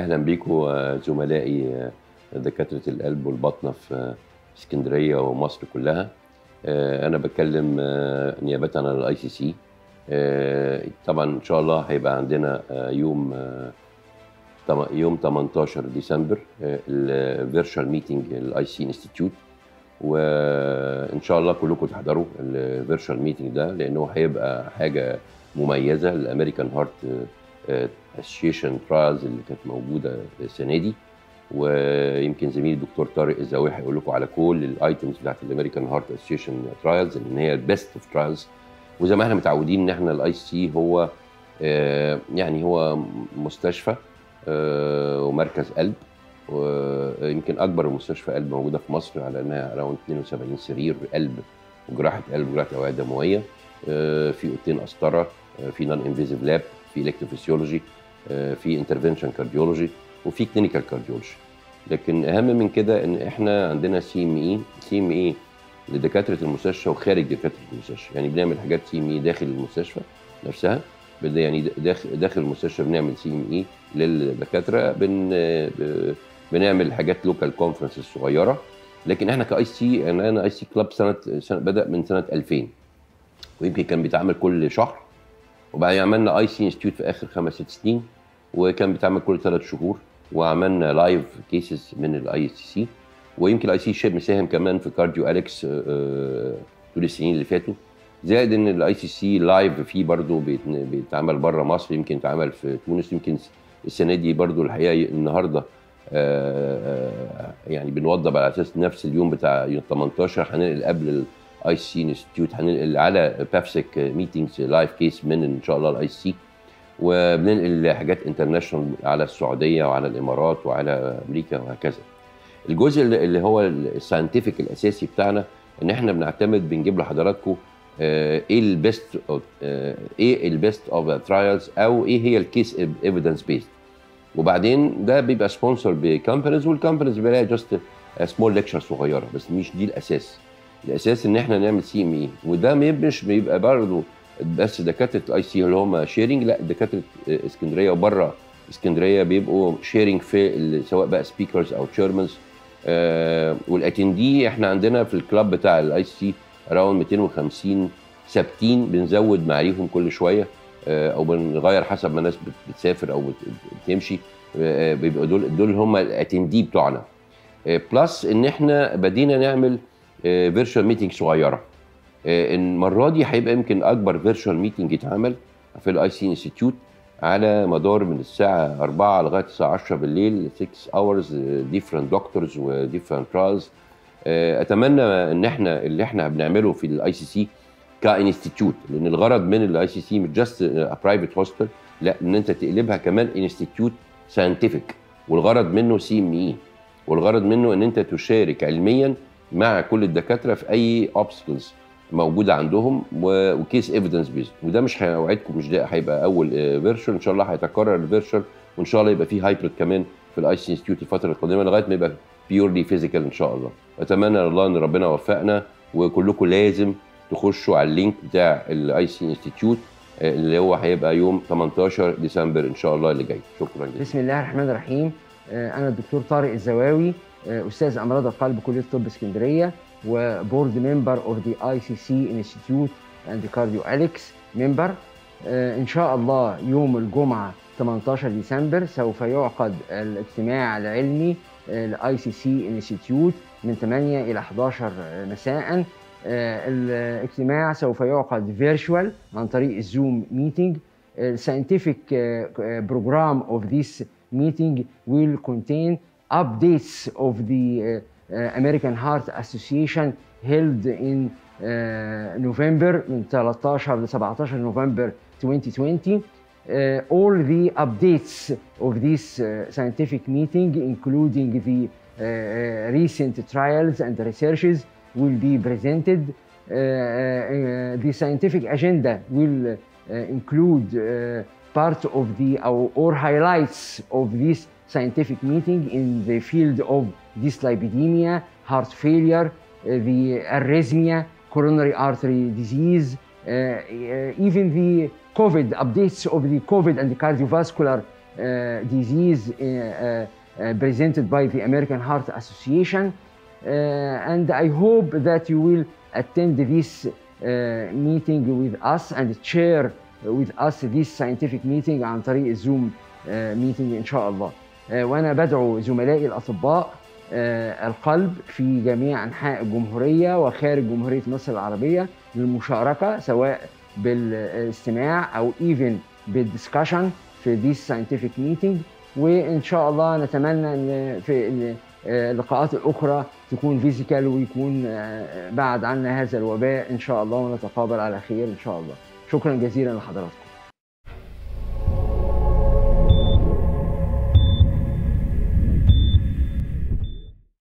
اهلا بيكم زملائي دكاتره القلب والبطنه في اسكندريه ومصر كلها انا بتكلم نيابه عن الاي سي سي طبعا ان شاء الله هيبقى عندنا يوم يوم 18 ديسمبر الفيرتشوال ميتنج الاي سي انستيتيوت وان شاء الله كلكم تحضروا الفيرتشوال ميتنج ده لانه هيبقى حاجه مميزه الامريكان هارت اسوشيشن ترايلز اللي كانت موجوده السنه دي ويمكن زميلي الدكتور طارق الزاوي هيقول لكم على كل الايتمز بتاعت الامريكان هارت اسوشيشن ترايلز ان هي البيست اوف ترايلز وزي ما احنا متعودين ان احنا الاي سي هو يعني هو مستشفى ومركز قلب ويمكن اكبر مستشفى قلب موجوده في مصر على انها اراوند 72 سرير قلب وجراحه قلب وجراحه اوعيه دمويه في اوضتين قسطره في نون انفيزيف لاب في الكتروفيسيولوجي في انترفنشن كارديولوجي وفي كلينيكال كارديولوجي لكن اهم من كده ان احنا عندنا سي ام اي سي ام اي لدكاتره المستشفى وخارج دكاتره المستشفى يعني بنعمل حاجات سي ام اي داخل المستشفى نفسها يعني داخل داخل المستشفى بنعمل سي ام اي للدكاتره بن بنعمل حاجات لوكال كونفرنسز صغيره لكن احنا كاي سي انا انا اي سي كلاب سنه, سنة بدا من سنه 2000 ويمكن كان بيتعمل كل شهر وبعدين عملنا اي سي انستيتيوت في اخر خمس ست سنين وكان بيتعمل كل ثلاث شهور وعملنا لايف كيسز من الاي سي سي ويمكن الاي سي شيب مساهم كمان في كارديو اليكس طول السنين اللي فاتوا زائد ان الاي سي سي لايف فيه برضه بيتعمل بره مصر يمكن اتعمل في تونس يمكن السنه دي برضه الحقيقه النهارده يعني بنوضب على اساس نفس اليوم بتاع يوم 18 هننقل قبل الاي سي انستيتيوت هننقل على بابسك ميتنجز لايف كيس من ان شاء الله الاي سي وبننقل حاجات انترناشونال على السعوديه وعلى الامارات وعلى امريكا وهكذا. الجزء اللي هو الساينتفك الاساسي بتاعنا ان احنا بنعتمد بنجيب لحضراتكم ايه البيست ايه البيست اوف ترايلز او ايه هي الكيس ايفيدنس بيست وبعدين ده بيبقى سبونسر بكمبانيز والكمبانيز بيلاقي جاست سمول ليكشر صغيره بس مش دي الاساس الاساس ان احنا نعمل سي ام اي وده مش بيبقى برضه بس دكاتره الاي سي اللي هم شيرنج لا دكاتره اسكندريه وبره اسكندريه بيبقوا شيرنج في سواء بقى سبيكرز او تشيرمنز آه والاتندي احنا عندنا في الكلاب بتاع الاي سي اراوند 250 ثابتين بنزود معاهم كل شويه آه او بنغير حسب ما الناس بتسافر او بتمشي آه بيبقوا دول دول هم الاتندي بتوعنا بلس ان احنا بدينا نعمل فيرتشوال ميتنج صغيره المره دي هيبقى يمكن اكبر فيرتشوال ميتنج يتعمل في الاي سي انستيتيوت على مدار من الساعه 4 لغايه الساعه 10 بالليل 6 اورز ديفرنت دكتورز وديفرنت ترايلز اتمنى ان احنا اللي احنا بنعمله في الاي سي سي كانستيتيوت لان الغرض من الاي سي سي مش جاست برايفت هوسبيتال لا ان انت تقلبها كمان انستيتيوت ساينتفك والغرض منه سي ام اي والغرض منه ان انت تشارك علميا مع كل الدكاتره في اي اوبستكلز موجوده عندهم وكيس ايفيدنس بيست وده مش هوعدكم مش ده هيبقى اول فيرشن ان شاء الله هيتكرر الفيرشن وان شاء الله يبقى فيه هايبريد كمان في الاي سي انستيتيوت الفتره القادمه لغايه ما يبقى بيورلي فيزيكال ان شاء الله اتمنى الله ان ربنا يوفقنا وكلكم لازم تخشوا على اللينك بتاع الاي سي انستيتيوت اللي هو هيبقى يوم 18 ديسمبر ان شاء الله اللي جاي شكرا جدا بسم الله الرحمن الرحيم انا الدكتور طارق الزواوي استاذ امراض القلب كليه طب اسكندريه وبورد ممبر اوف ذا اي سي سي انستيتيوت اند كارديو اليكس ممبر ان شاء الله يوم الجمعه 18 ديسمبر سوف يعقد الاجتماع العلمي الاي سي سي انستيتيوت من 8 الى 11 مساء الاجتماع سوف يعقد فيرتشوال عن طريق الزوم ميتنج scientific program of this meeting will contain updates of the uh, American Heart Association held in uh, November من 13 ل 17 نوفمبر 2020. Uh, all the updates of this uh, scientific meeting, including the uh, recent trials and researches, will be presented. the scientific agenda will include part of the or, or highlights of this scientific meeting in the field of dyslipidemia, heart failure, uh, the arrhythmia, coronary artery disease, uh, uh, even the COVID updates of the COVID and the cardiovascular disease presented by the American Heart Association. and I hope that you will attend this meeting with us and share with us this scientific meeting عن طريق الزوم meeting إن شاء الله. وأنا بدعو زملائي الأطباء القلب في جميع أنحاء الجمهورية وخارج جمهورية مصر العربية للمشاركة سواء بالاستماع أو even بالدiscussion في this scientific meeting وإن شاء الله نتمنى أن في اللقاءات الأخرى تكون فيزيكال ويكون بعد عنا هذا الوباء إن شاء الله ونتقابل على خير إن شاء الله شكرا جزيلا لحضراتكم